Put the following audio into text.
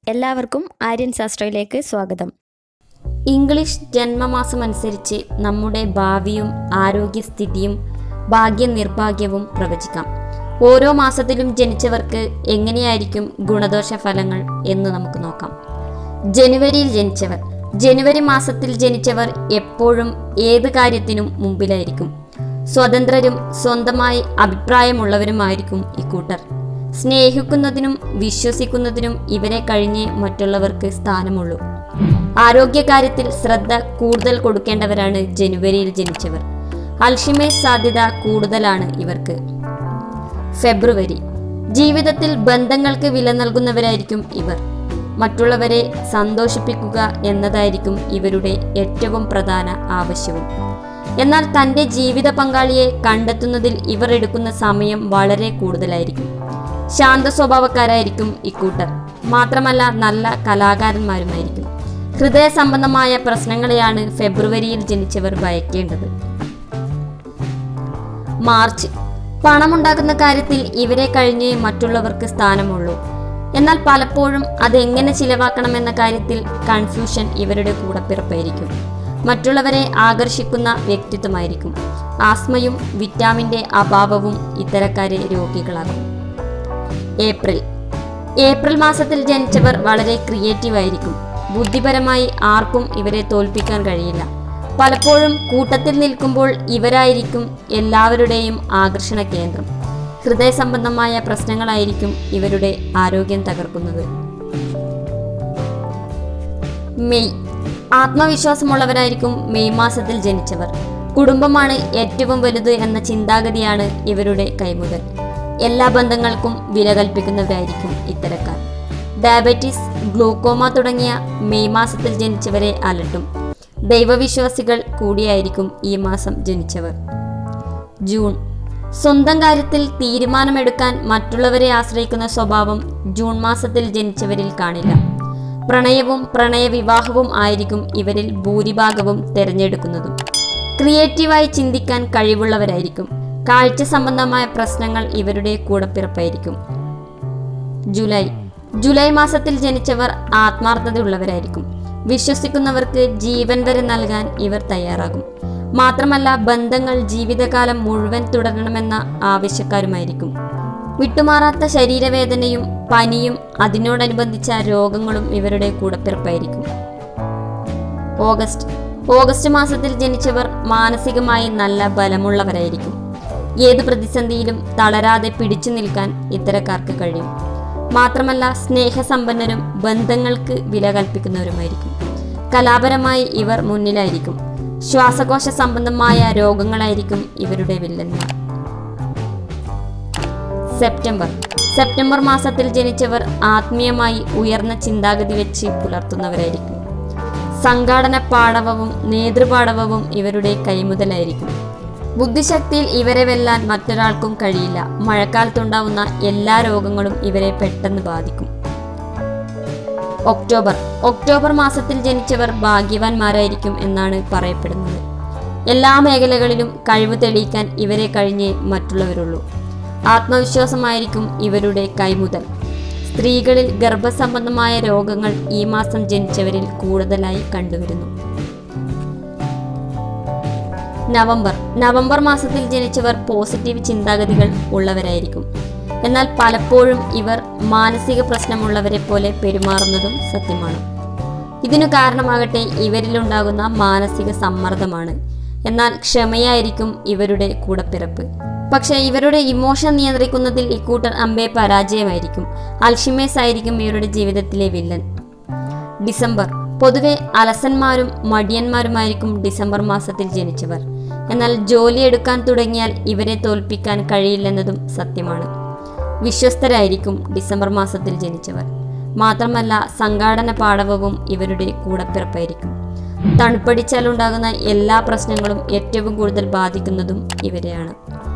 എല്ലാവർക്കും ആര്യൻ ശാസ്ത്രയിലേക്ക് സ്വാഗതം ഇംഗ്ലീഷ് ജന്മമാസം അനുസരിച്ച് നമ്മുടെ ഭാവിയും ആരോഗ്യസ്ഥിതിയും ഭാഗ്യനിർഭാഗ്യവും പ്രവചിക്കാം ഓരോ മാസത്തിലും ജനിച്ചവർക്ക് എങ്ങനെയായിരിക്കും ഗുണദോഷ ഫലങ്ങൾ എന്ന് നമുക്ക് നോക്കാം ജനുവരിയിൽ ജനിച്ചവർ ജനുവരി മാസത്തിൽ ജനിച്ചവർ എപ്പോഴും ഏത് കാര്യത്തിനും മുമ്പിലായിരിക്കും സ്വതന്ത്രരും സ്വന്തമായി അഭിപ്രായമുള്ളവരുമായിരിക്കും ഇക്കൂട്ടർ സ്നേഹിക്കുന്നതിനും വിശ്വസിക്കുന്നതിനും ഇവരെ കഴിഞ്ഞേ മറ്റുള്ളവർക്ക് സ്ഥാനമുള്ളൂ ആരോഗ്യകാര്യത്തിൽ ശ്രദ്ധ കൂടുതൽ കൊടുക്കേണ്ടവരാണ് ജനുവരിയിൽ ജനിച്ചവർ അൽഷിമേഴ്സ് സാധ്യത കൂടുതലാണ് ഇവർക്ക് ഫെബ്രുവരി ജീവിതത്തിൽ ബന്ധങ്ങൾക്ക് വില നൽകുന്നവരായിരിക്കും ഇവർ മറ്റുള്ളവരെ സന്തോഷിപ്പിക്കുക എന്നതായിരിക്കും ഇവരുടെ ഏറ്റവും പ്രധാന ആവശ്യവും എന്നാൽ തൻ്റെ ജീവിത പങ്കാളിയെ കണ്ടെത്തുന്നതിൽ ഇവർ എടുക്കുന്ന സമയം വളരെ കൂടുതലായിരിക്കും ശാന്ത സ്വഭാവക്കാരായിരിക്കും ഇക്കൂട്ടർ മാത്രമല്ല നല്ല കലാകാരന്മാരുമായിരിക്കും ഹൃദയ സംബന്ധമായ പ്രശ്നങ്ങളെയാണ് ഫെബ്രുവരിയിൽ ജനിച്ചവർ ഭയക്കേണ്ടത് മാർച്ച് പണമുണ്ടാക്കുന്ന കാര്യത്തിൽ ഇവരെ കഴിഞ്ഞേ മറ്റുള്ളവർക്ക് സ്ഥാനമുള്ളൂ എന്നാൽ പലപ്പോഴും അതെങ്ങനെ ചിലവാക്കണമെന്ന കാര്യത്തിൽ കൺഫ്യൂഷൻ ഇവരുടെ കൂടപ്പിറപ്പായിരിക്കും മറ്റുള്ളവരെ ആകർഷിക്കുന്ന വ്യക്തിത്വമായിരിക്കും ആസ്മയും വിറ്റാമിൻ്റെ അഭാവവും ഇത്തരക്കാരെ രോഗികളാകും ഏപ്രിൽ ഏപ്രിൽ മാസത്തിൽ ജനിച്ചവർ വളരെ ക്രിയേറ്റീവ് ആയിരിക്കും ബുദ്ധിപരമായി ആർക്കും ഇവരെ തോൽപ്പിക്കാൻ കഴിയില്ല പലപ്പോഴും കൂട്ടത്തിൽ നിൽക്കുമ്പോൾ ഇവരായിരിക്കും എല്ലാവരുടെയും ആകർഷണ കേന്ദ്രം ഹൃദയ സംബന്ധമായ പ്രശ്നങ്ങളായിരിക്കും ഇവരുടെ ആരോഗ്യം തകർക്കുന്നത് മെയ് ആത്മവിശ്വാസമുള്ളവരായിരിക്കും മെയ് മാസത്തിൽ ജനിച്ചവർ കുടുംബമാണ് ഏറ്റവും വലുത് എന്ന ചിന്താഗതിയാണ് ഇവരുടെ കൈമുതൽ എല്ലാ ബന്ധങ്ങൾക്കും വില കൽപ്പിക്കുന്നവരായിരിക്കും ഇത്തരക്കാർ ഡയബറ്റീസ് ഗ്ലൂക്കോമ തുടങ്ങിയ മെയ് മാസത്തിൽ ജനിച്ചവരെ അലട്ടും ദൈവവിശ്വാസികൾ കൂടിയായിരിക്കും ഈ മാസം ജനിച്ചവർ ജൂൺ സ്വന്തം കാര്യത്തിൽ തീരുമാനമെടുക്കാൻ മറ്റുള്ളവരെ ആശ്രയിക്കുന്ന സ്വഭാവം ജൂൺ മാസത്തിൽ ജനിച്ചവരിൽ കാണില്ല പ്രണയവും പ്രണയവിവാഹവും ആയിരിക്കും ഇവരിൽ ഭൂരിഭാഗവും തിരഞ്ഞെടുക്കുന്നതും ക്രിയേറ്റീവായി ചിന്തിക്കാൻ കഴിവുള്ളവരായിരിക്കും കാഴ്ച സംബന്ധമായ പ്രശ്നങ്ങൾ ഇവരുടെ കൂടപ്പിറപ്പായിരിക്കും ജൂലൈ ജൂലൈ മാസത്തിൽ ജനിച്ചവർ ആത്മാർത്ഥതയുള്ളവരായിരിക്കും വിശ്വസിക്കുന്നവർക്ക് ജീവൻ വരെ നൽകാൻ ഇവർ തയ്യാറാകും മാത്രമല്ല ബന്ധങ്ങൾ ജീവിതകാലം മുഴുവൻ തുടരണമെന്ന ആവശ്യക്കാരുമായിരിക്കും വിട്ടുമാറാത്ത ശരീരവേദനയും പനിയും അതിനോടനുബന്ധിച്ച രോഗങ്ങളും ഇവരുടെ കൂടപ്പിറപ്പായിരിക്കും ഓഗസ്റ്റ് ഓഗസ്റ്റ് മാസത്തിൽ ജനിച്ചവർ മാനസികമായി നല്ല ബലമുള്ളവരായിരിക്കും ഏത് പ്രതിസന്ധിയിലും തളരാതെ പിടിച്ചു നിൽക്കാൻ ഇത്തരക്കാർക്ക് കഴിയും മാത്രമല്ല സ്നേഹസമ്പന്നരും ബന്ധങ്ങൾക്ക് വില കൽപ്പിക്കുന്നവരുമായിരിക്കും കലാപരമായി ഇവർ മുന്നിലായിരിക്കും ശ്വാസകോശ സംബന്ധമായ രോഗങ്ങളായിരിക്കും ഇവരുടെ വില്ലന്മാർ സെപ്റ്റംബർ സെപ്റ്റംബർ മാസത്തിൽ ജനിച്ചവർ ആത്മീയമായി ഉയർന്ന ചിന്താഗതി വെച്ച് പുലർത്തുന്നവരായിരിക്കും സംഘാടന പാടവവും നേതൃപാടവവും ഇവരുടെ കൈമുതലായിരിക്കും ബുദ്ധിശക്തിയിൽ ഇവരെ വെല്ലാൻ മറ്റൊരാൾക്കും കഴിയില്ല മഴക്കാലത്തുണ്ടാവുന്ന എല്ലാ രോഗങ്ങളും ഇവരെ പെട്ടെന്ന് ബാധിക്കും ഒക്ടോബർ ഒക്ടോബർ മാസത്തിൽ ജനിച്ചവർ ഭാഗ്യവാന്മാരായിരിക്കും എന്നാണ് പറയപ്പെടുന്നത് എല്ലാ മേഖലകളിലും കഴിവ് തെളിയിക്കാൻ ഇവരെ കഴിഞ്ഞേ മറ്റുള്ളവരുള്ളൂ ആത്മവിശ്വാസമായിരിക്കും ഇവരുടെ കൈമുതൽ സ്ത്രീകളിൽ ഗർഭസംബന്ധമായ രോഗങ്ങൾ ഈ മാസം ജനിച്ചവരിൽ കൂടുതലായി കണ്ടുവരുന്നു നവംബർ നവംബർ മാസത്തിൽ ജനിച്ചവർ പോസിറ്റീവ് ചിന്താഗതികൾ ഉള്ളവരായിരിക്കും എന്നാൽ പലപ്പോഴും ഇവർ മാനസിക പ്രശ്നമുള്ളവരെ പോലെ പെരുമാറുന്നതും സത്യമാണ് ഇതിനു കാരണമാകട്ടെ ഇവരിലുണ്ടാകുന്ന മാനസിക സമ്മർദ്ദമാണ് എന്നാൽ ക്ഷമയായിരിക്കും ഇവരുടെ കൂടപ്പിറപ്പ് പക്ഷേ ഇവരുടെ ഇമോഷൻ നിയന്ത്രിക്കുന്നതിൽ ഇക്കൂട്ടർ അമ്പെ പരാജയമായിരിക്കും അൽഷിമേസ് ആയിരിക്കും ഇവരുടെ ജീവിതത്തിലെ വില്ലൻ ഡിസംബർ പൊതുവെ അലസന്മാരും മടിയന്മാരുമായിരിക്കും ഡിസംബർ മാസത്തിൽ ജനിച്ചവർ എന്നാൽ ജോലിയെടുക്കാൻ തുടങ്ങിയാൽ ഇവരെ തോൽപ്പിക്കാൻ കഴിയില്ലെന്നതും സത്യമാണ് വിശ്വസ്തരായിരിക്കും ഡിസംബർ മാസത്തിൽ ജനിച്ചവർ മാത്രമല്ല സംഘാടന പാടവവും ഇവരുടെ കൂടപ്പിറപ്പായിരിക്കും തണുപ്പടിച്ചാലുണ്ടാകുന്ന എല്ലാ പ്രശ്നങ്ങളും ഏറ്റവും കൂടുതൽ ബാധിക്കുന്നതും ഇവരെയാണ്